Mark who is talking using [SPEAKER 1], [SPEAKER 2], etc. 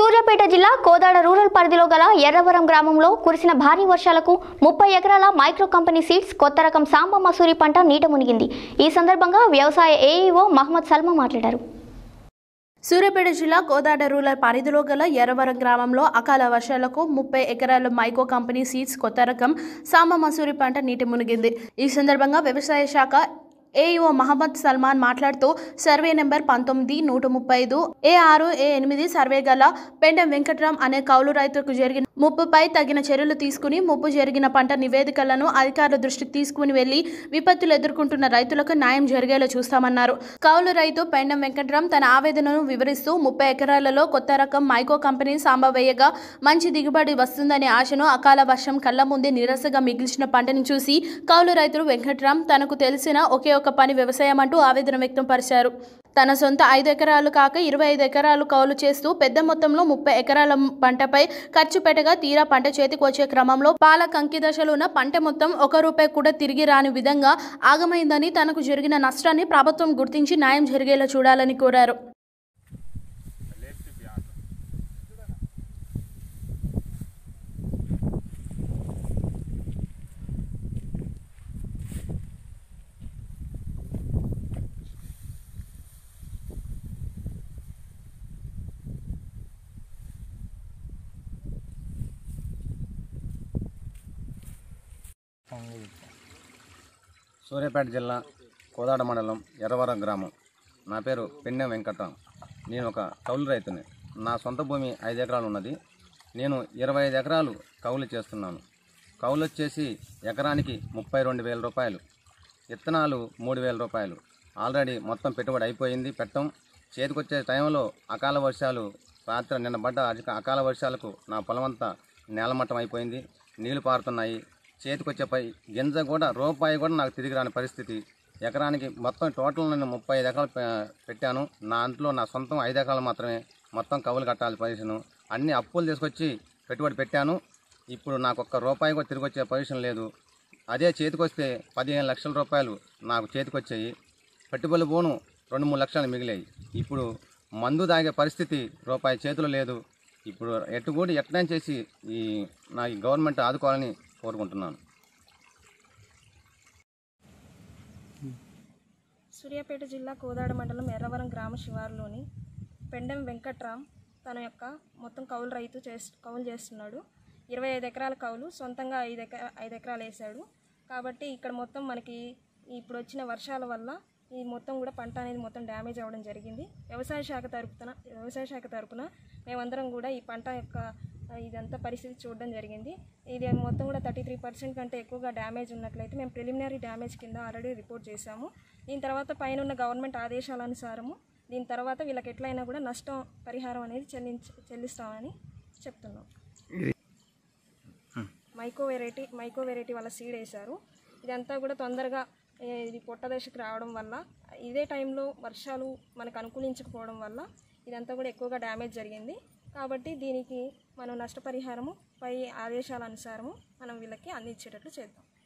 [SPEAKER 1] సూర్యాపేట జిల్లా కోదాడ రూరల్ పరిధిలో గల ఎర్రవరం గ్రామంలో కురిసిన భారీ వర్షాలకు ముప్పై ఎకరాల మైక్రో కంపెనీ సీడ్స్ కొత్త రకం సాంబ మసూరి పంట నీట మునిగింది ఈ సందర్భంగా వ్యవసాయ ఏఈఓ మహమ్మద్ సల్మా మాట్లాడారు
[SPEAKER 2] సూర్యాపేట జిల్లా కోదాడ రూరల్ పరిధిలో గల ఎర్రవరం గ్రామంలో అకాల వర్షాలకు ముప్పై ఎకరాల మైకో కంపెనీ సీడ్స్ కొత్త రకం సాంబ మసూరి పంట నీటి మునిగింది ఈ సందర్భంగా వ్యవసాయ శాఖ ఏఈఓ మహమ్మద్ సల్మాన్ మాట్లాడుతూ సర్వే నెంబర్ పంతొమ్మిది నూట ముప్పై ఐదు ఏ ఆరు ఏ ఎనిమిది సర్వే గల పెండెం వెంకట్రామ్ అనే కౌలు రైతులకు జరిగిన ముప్పుపై తగిన చర్యలు తీసుకుని ముప్పు జరిగిన పంట నివేదికలను అధికారుల దృష్టికి తీసుకుని వెళ్లి విపత్తులు ఎదుర్కొంటున్న రైతులకు న్యాయం జరిగేలా చూస్తామన్నారు కౌలు రైతు పెండం వెంకట్రామ్ తన ఆవేదనను వివరిస్తూ ముప్పై ఎకరాలలో కొత్త రకం మైకో కంపెనీ సాంబ వేయగా మంచి దిగుబడి వస్తుందనే ఆశను అకాల వర్షం కళ్ళ ముందే నిరసగా మిగిల్చిన పంటను చూసి కౌలు రైతులు వెంకట్రామ్ తనకు తెలిసిన ఒకే ఒక పని వ్యవసాయం అంటూ ఆవేదన వ్యక్తం పరిచారు తన సొంత ఐదు ఎకరాలు కాక ఇరవై ఐదు ఎకరాలు కౌలు చేస్తూ పెద్ద మొత్తంలో ముప్పై ఎకరాల పంటపై ఖర్చు పెట్టగా తీరా పంట చేతికి వచ్చే క్రమంలో పాల కంకి దశలో ఉన్న పంట మొత్తం ఒక రూపాయి కూడా తిరిగి రాని విధంగా ఆగమైందని తనకు జరిగిన నష్టాన్ని ప్రభుత్వం గుర్తించి న్యాయం జరిగేలా చూడాలని కోరారు
[SPEAKER 3] సూర్యాపేట జిల్లా కోదాడ మండలం ఎర్రవరం గ్రామం నా పేరు పెన్నె వెంకట్రాం నేను ఒక కౌలు రైతుని నా సొంత భూమి ఐదు ఎకరాలు ఉన్నది నేను ఇరవై ఐదు ఎకరాలు కౌలు చేస్తున్నాను కౌలు వచ్చేసి ఎకరానికి ముప్పై రెండు వేల రూపాయలు విత్తనాలు మూడు వేల రూపాయలు ఆల్రెడీ మొత్తం పెట్టుబడి అయిపోయింది పెట్టం చేతికొచ్చే టైంలో అకాల వర్షాలు రాత్రి నిన్న పడ్డ అధిక అకాల వర్షాలకు నా పొలమంతా నేలమట్టం అయిపోయింది నీళ్లు పారుతున్నాయి చేతికొచ్చే పై గింజ కూడా రూపాయి కూడా నాకు తిరిగి రాని పరిస్థితి ఎకరానికి మొత్తం టోటల్ నేను ముప్పై ఐదు ఎకరాలు పె- పెట్టాను నా అంతలో నా సొంతం ఐదు ఎకరాలు మాత్రమే మొత్తం కవులు కట్టాలి పొజిషను అన్ని అప్పులు తీసుకొచ్చి పెట్టుబడి పెట్టాను ఇప్పుడు నాకు ఒక్క రూపాయి కూడా తిరిగి వచ్చే పొజిషన్ లేదు అదే చేతికొస్తే పదిహేను లక్షల రూపాయలు నాకు చేతికొచ్చాయి పెట్టుబడి పోను రెండు మూడు లక్షలు మిగిలాయి ఇప్పుడు మందు తాగే పరిస్థితి రూపాయి చేతిలో లేదు ఇప్పుడు ఎటు కూడా ఎట్లా చేసి ఈ నా ఈ గవర్నమెంట్ ఆదుకోవాలని కోరుకుంటున్నాను
[SPEAKER 4] సూర్యాపేట జిల్లా కోదాడ మండలం ఎర్రవరం గ్రామ శివారులోని పెండెం వెంకట్రామ్ తన యొక్క మొత్తం కౌలు రైతు చేస్ కౌలు చేస్తున్నాడు ఇరవై ఐదు ఎకరాల కౌలు సొంతంగా ఐదు ఎకరా ఐదు ఎకరాలు వేసాడు కాబట్టి ఇక్కడ మొత్తం మనకి ఇప్పుడు వచ్చిన వర్షాల వల్ల ఈ మొత్తం కూడా పంట అనేది మొత్తం డ్యామేజ్ అవ్వడం జరిగింది వ్యవసాయ శాఖ తరపున వ్యవసాయ శాఖ తరపున మేమందరం కూడా ఈ పంట యొక్క ఆ, ఇదంతా పరిస్థితి చూడడం జరిగింది ఇది మొత్తం కూడా థర్టీ త్రీ పర్సెంట్ కంటే ఎక్కువగా డ్యామేజ్ ఉన్నట్లయితే మేము ప్రిలిమినరీ డ్యామేజ్ కింద ఆల్రెడీ రిపోర్ట్ చేశాము దీని తర్వాత పైన ఉన్న గవర్నమెంట్ ఆదేశాల అనుసారము దీని తర్వాత వీళ్ళకి ఎట్లయినా కూడా నష్టం పరిహారం అనేది చెల్లించ చెల్లిస్తామని చెప్తున్నాం మైకో వెరైటీ మైకో వెరైటీ వాళ్ళ సీడ్ వేశారు ఇదంతా కూడా తొందరగా ఏ, ఇది పొట్ట దశకు రావడం వల్ల ఇదే టైంలో వర్షాలు మనకు అనుకూలించకపోవడం వల్ల ఇదంతా కూడా ఎక్కువగా డ్యామేజ్ జరిగింది కాబట్టి దీనికి మనం నష్టపరిహారము పై ఆదేశాల అనుసారము మనం వీళ్ళకి అందించేటట్లు చేద్దాం